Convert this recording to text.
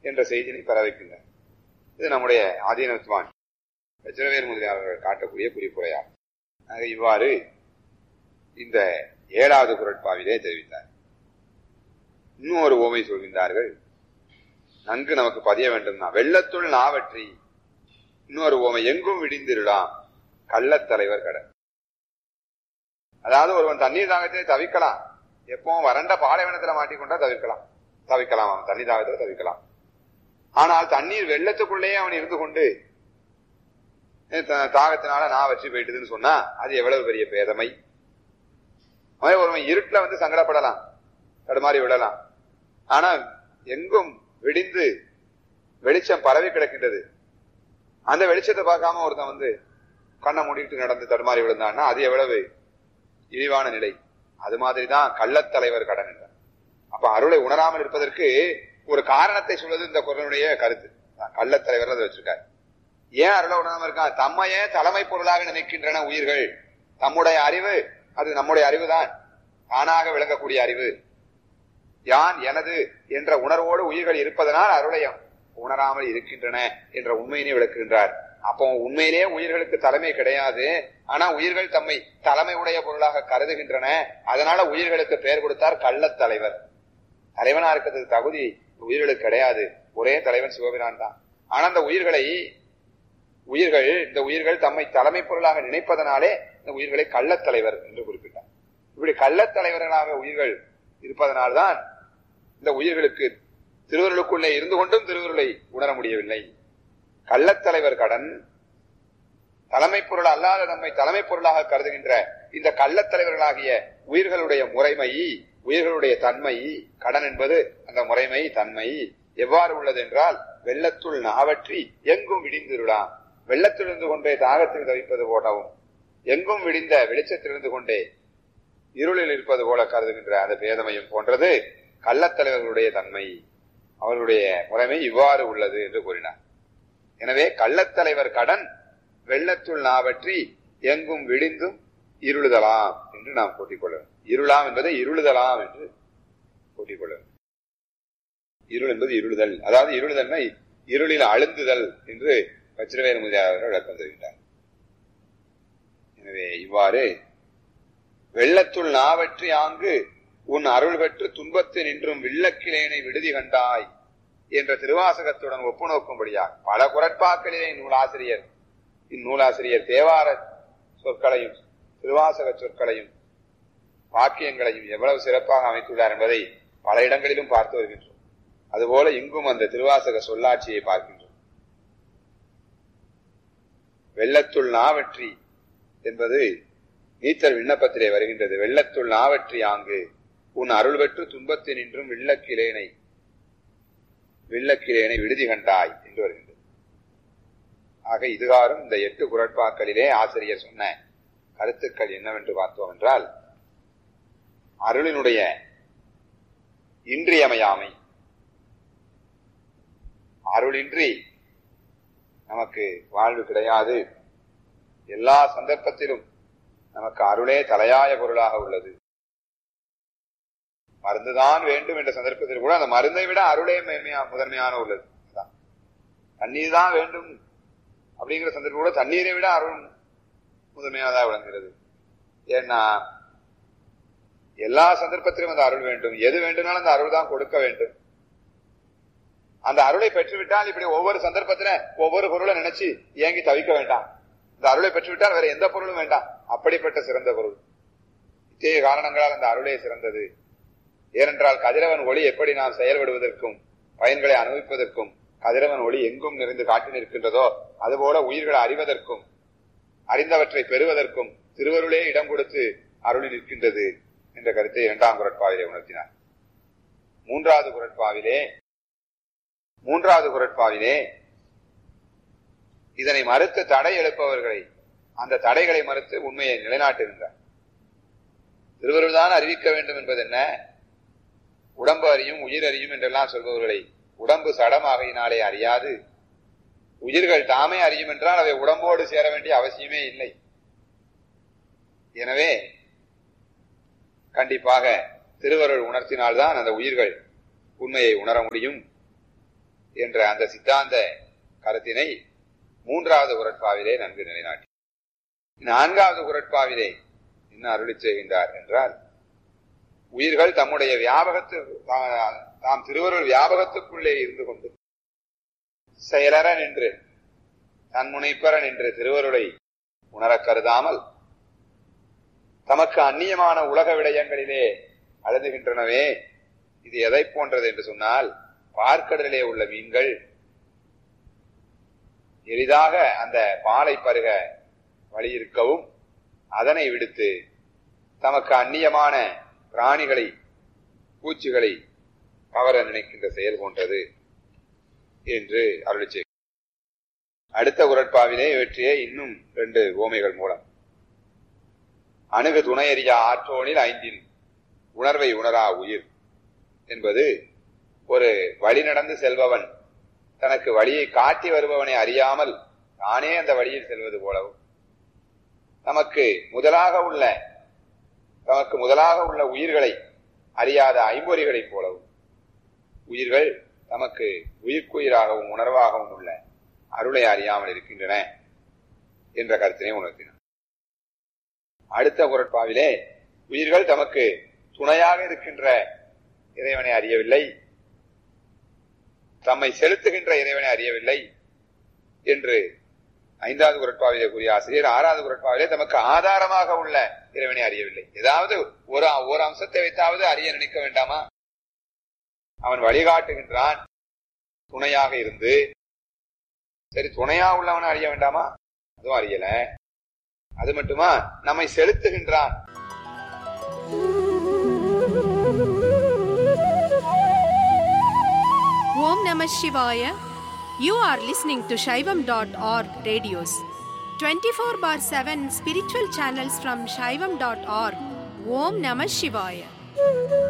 என்ற செய்தியை பெற வைக்கின்றனர் இது நம்முடைய ஆதீனத்துவான் வஜ்ரவேல் முதலியாளர்கள் காட்டக்கூடிய குறிப்புரையாகும் ஆக இவ்வாறு இந்த ஏழாவது குரட்பாவிலே தெரிவித்தார் இன்னும் ஒரு ஓமை சொல்கின்றார்கள் நன்கு நமக்கு பதிய வேண்டும்னா வெள்ளத்துள் நாவற்றி இன்னொரு ஓமை எங்கும் விடிந்திருடாம் கள்ளத்தலைவர் கடல் அதாவது ஒருவன் தண்ணீர் தாகத்திலே தவிக்கலாம் எப்பவும் வறண்ட பாலைவனத்துல மாட்டிக்கொண்டா தவிர்க்கலாம் தவிக்கலாம் அவன் தண்ணீர் தாகத்துல தவிக்கலாம் ஆனால் தண்ணீர் வெள்ளத்துக்குள்ளேயே அவன் இருந்து கொண்டு த- தாகத்தினால நான் வச்சு போயிட்டுதுன்னு சொன்னா அது எவ்வளவு பெரிய பேதமை அவன் ஒருவன் இருட்டுல வந்து சங்கடப்படலாம் தடுமாறி விடலாம் ஆனா எங்கும் விடிந்து வெளிச்சம் பரவி கிடக்கின்றது அந்த வெளிச்சத்தை பார்க்காம ஒருத்தன் வந்து கண்ணை மூடிட்டு நடந்து தடுமாறி விழுந்தான்னா அது எவ்வளவு இழிவான நிலை அது மாதிரிதான் கள்ளத்தலைவர் கடன் என்றார் அப்ப அருளை உணராமல் இருப்பதற்கு ஒரு காரணத்தை சொல்வது இந்த குரலுடைய கருத்து கள்ளத்தலைவர் அதை வச்சிருக்காரு ஏன் அருளை உணராமல் இருக்கான் தம்மையே தலைமை பொருளாக நினைக்கின்றன உயிர்கள் தம்முடைய அறிவு அது நம்முடைய அறிவுதான் தானாக விளங்கக்கூடிய அறிவு யான் எனது என்ற உணர்வோடு உயிர்கள் இருப்பதனால் அருளையம் உணராமல் இருக்கின்றன என்ற உண்மையினை விளக்குகின்றார் அப்போ உண்மையிலே உயிர்களுக்கு தலைமை கிடையாது ஆனா உயிர்கள் தம்மை தலைமை உடைய பொருளாக கருதுகின்றன அதனால உயிர்களுக்கு பெயர் கொடுத்தார் கள்ளத் தலைவர் தலைவனா இருக்கிறதுக்கு தகுதி உயிர்களுக்கு கிடையாது ஒரே தலைவன் சிவபிரான் தான் ஆனா அந்த உயிர்களை உயிர்கள் இந்த உயிர்கள் தம்மை தலைமை பொருளாக நினைப்பதனாலே இந்த உயிர்களை கள்ளத் தலைவர் என்று குறிப்பிட்டார் இப்படி கள்ளத் தலைவர்களாக உயிர்கள் இருப்பதனால்தான் இந்த உயிர்களுக்கு திருவருளுக்குள்ளே இருந்து கொண்டும் திருவருளை உணர முடியவில்லை கள்ளத்தலைவர் கடன் தலைமை பொருள் அல்லாத நம்மை தலைமை பொருளாக கருதுகின்ற இந்த கள்ளத்தலைவர்களாகிய உயிர்களுடைய முறைமை உயிர்களுடைய தன்மை கடன் என்பது அந்த முறைமை தன்மை எவ்வாறு உள்ளது என்றால் வெள்ளத்துள் நாவற்றி எங்கும் விடிந்திருளாம் வெள்ளத்திலிருந்து கொண்டே தாகத்தில் தவிப்பது போலவும் எங்கும் விடிந்த வெளிச்சத்திலிருந்து கொண்டே இருளில் இருப்பது போல கருதுகின்ற அந்த பேதமையும் போன்றது கள்ளத்தலைவர்களுடைய தன்மை அவர்களுடைய முறைமை இவ்வாறு உள்ளது என்று கூறினார் எனவே கள்ளத்தலைவர் கடன் வெள்ளத்துள் நாவற்றி எங்கும் விடிந்தும் இருளுதலாம் என்று நாம் கூட்டிக் கொள்ளணும் இருளாம் என்பதை இருளுதலாம் என்று கூட்டிக் கொள்ளணும் இருள் என்பது இருளுதல் அதாவது இருளுதல்னா இருளில் அழுந்துதல் என்று வச்சிரவேல் முதலியாளர்கள் விளக்கம் தருகின்றார் எனவே இவ்வாறு வெள்ளத்துள் நாவற்றி ஆங்கு உன் அருள் பெற்று துன்பத்து நின்றும் வில்லக்கிலேனை விடுதி கண்டாய் என்ற திருவாசகத்துடன் ஒப்புநோக்கும்படியாக பல குரட்பாக்களிலே நூலாசிரியர் இந்நூலாசிரியர் தேவார சொற்களையும் திருவாசக சொற்களையும் வாக்கியங்களையும் எவ்வளவு சிறப்பாக அமைத்துள்ளார் என்பதை பல இடங்களிலும் பார்த்து வருகின்றோம் அதுபோல இங்கும் அந்த திருவாசக சொல்லாட்சியை பார்க்கின்றோம் வெள்ளத்துள் நாவற்றி என்பது நீத்தல் விண்ணப்பத்திலே வருகின்றது வெள்ளத்துள் நாவற்றி ஆங்கு உன் அருள் பெற்று துன்பத்தில் நின்றும் வில்லக்கிலேனை வில்லக்கிலேனை விடுதி கண்டாய் என்று வருகின்றது ஆக இதுகாரும் இந்த எட்டு குரட்பாக்களிலே ஆசிரியர் சொன்ன கருத்துக்கள் என்னவென்று பார்த்தோம் என்றால் அருளினுடைய இன்றியமையாமை அருளின்றி நமக்கு வாழ்வு கிடையாது எல்லா சந்தர்ப்பத்திலும் நமக்கு அருளே தலையாய பொருளாக உள்ளது மருந்துதான் வேண்டும் என்ற சந்தர்ப்பத்தில் கூட அந்த மருந்தை விட அருளே மேன்மையா முதன்மையான உள்ளது அதான். தண்ணீர் தான் வேண்டும் அப்படிங்கிற சந்தர்ப்பம் கூட தண்ணீரை விட அருள் முதன்மையானதாக விளங்குகிறது ஏன்னா எல்லா சந்தர்ப்பத்திலும் அந்த அருள் வேண்டும் எது வேண்டும்னாலும் அந்த அருள் தான் கொடுக்க வேண்டும் அந்த அருளை பெற்றுவிட்டால் இப்படி ஒவ்வொரு சந்தர்ப்பத்தில ஒவ்வொரு பொருளை நினைச்சு ஏங்கி தவிக்க வேண்டாம் இந்த அருளை பெற்றுவிட்டால் வேற எந்த பொருளும் வேண்டாம் அப்படிப்பட்ட சிறந்த பொருள் இத்தகைய காரணங்களால் அந்த அருளே சிறந்தது ஏனென்றால் கதிரவன் ஒளி எப்படி நாம் செயல்படுவதற்கும் பயன்களை அனுபவிப்பதற்கும் கதிரவன் ஒளி எங்கும் நிறைந்து காட்டி நிற்கின்றதோ அதுபோல உயிர்களை அறிவதற்கும் அறிந்தவற்றை பெறுவதற்கும் திருவருளே இடம் கொடுத்து அருளி நிற்கின்றது என்ற கருத்தை இரண்டாம் குரட்பாவிலே உணர்த்தினார் மூன்றாவது குரட்பாவிலே மூன்றாவது குரட்பாவிலே இதனை மறுத்து தடை எழுப்பவர்களை அந்த தடைகளை மறுத்து உண்மையை நிலைநாட்டுகின்றார் திருவருள் தான் அறிவிக்க வேண்டும் என்பது என்ன உடம்பு அறியும் உயிர் அறியும் என்றெல்லாம் சொல்பவர்களை உடம்பு சடமாகையினாலே அறியாது உயிர்கள் தாமே அறியும் என்றால் அவை உடம்போடு சேர வேண்டிய அவசியமே இல்லை எனவே கண்டிப்பாக திருவருள் உணர்த்தினால்தான் அந்த உயிர்கள் உண்மையை உணர முடியும் என்ற அந்த சித்தாந்த கருத்தினை மூன்றாவது குரட்பாவிலே நன்கு நிலைநாட்டி நான்காவது குரட்பாவிலே என்ன அருளி செய்கின்றார் என்றால் உயிர்கள் தம்முடைய வியாபகத்து தாம் திருவருள் வியாபகத்துக்குள்ளே இருந்து கொண்டு செயலற நின்று தன்முனைப்பற நின்று திருவருளை உணரக் கருதாமல் தமக்கு அந்நியமான உலக விடயங்களிலே அழுதுகின்றனவே இது எதை போன்றது என்று சொன்னால் பார்க்கடலிலே உள்ள மீன்கள் எளிதாக அந்த பாலை பருக வழியிருக்கவும் அதனை விடுத்து தமக்கு அந்நியமான பிராணிகளை பூச்சிகளை கவர நினைக்கின்ற செயல் போன்றது என்று அருளிச்சை அடுத்த குரட்பாவிலே இவற்றைய இன்னும் ரெண்டு ஓமைகள் மூலம் அணுகு துணையறியா ஆற்றோனில் ஐந்தின் உணர்வை உணரா உயிர் என்பது ஒரு வழி நடந்து செல்பவன் தனக்கு வழியை காட்டி வருபவனை அறியாமல் தானே அந்த வழியில் செல்வது போலவும் நமக்கு முதலாக உள்ள தமக்கு முதலாக உள்ள உயிர்களை அறியாத ஐம்பொறிகளைப் போலவும் உயிர்கள் தமக்கு உயிர்க்குயிராகவும் உணர்வாகவும் உள்ள அருளை அறியாமல் இருக்கின்றன என்ற கருத்தினை உணர்த்தினார் அடுத்த குரட்பாவிலே உயிர்கள் தமக்கு துணையாக இருக்கின்ற இறைவனை அறியவில்லை தம்மை செலுத்துகின்ற இறைவனை அறியவில்லை என்று ஐந்தாவது குரட்பாவிலே கூறிய ஆசிரியர் ஆறாவது குரட்பாவிலே தமக்கு ஆதாரமாக உள்ள இறைவனை அறியவில்லை ஏதாவது ஒரு ஒரு அம்சத்தை வைத்தாவது அறிய நினைக்க வேண்டாமா அவன் வழிகாட்டுகின்றான் துணையாக இருந்து சரி துணையா உள்ளவனை அறிய வேண்டாமா அதுவும் அறியல அது மட்டுமா நம்மை செலுத்துகின்றான் Om Namah Shivaya. You are listening to Shaivam.org radios. 24 bar 7 spiritual channels from Shaivam.org. Om Namah Shivaya.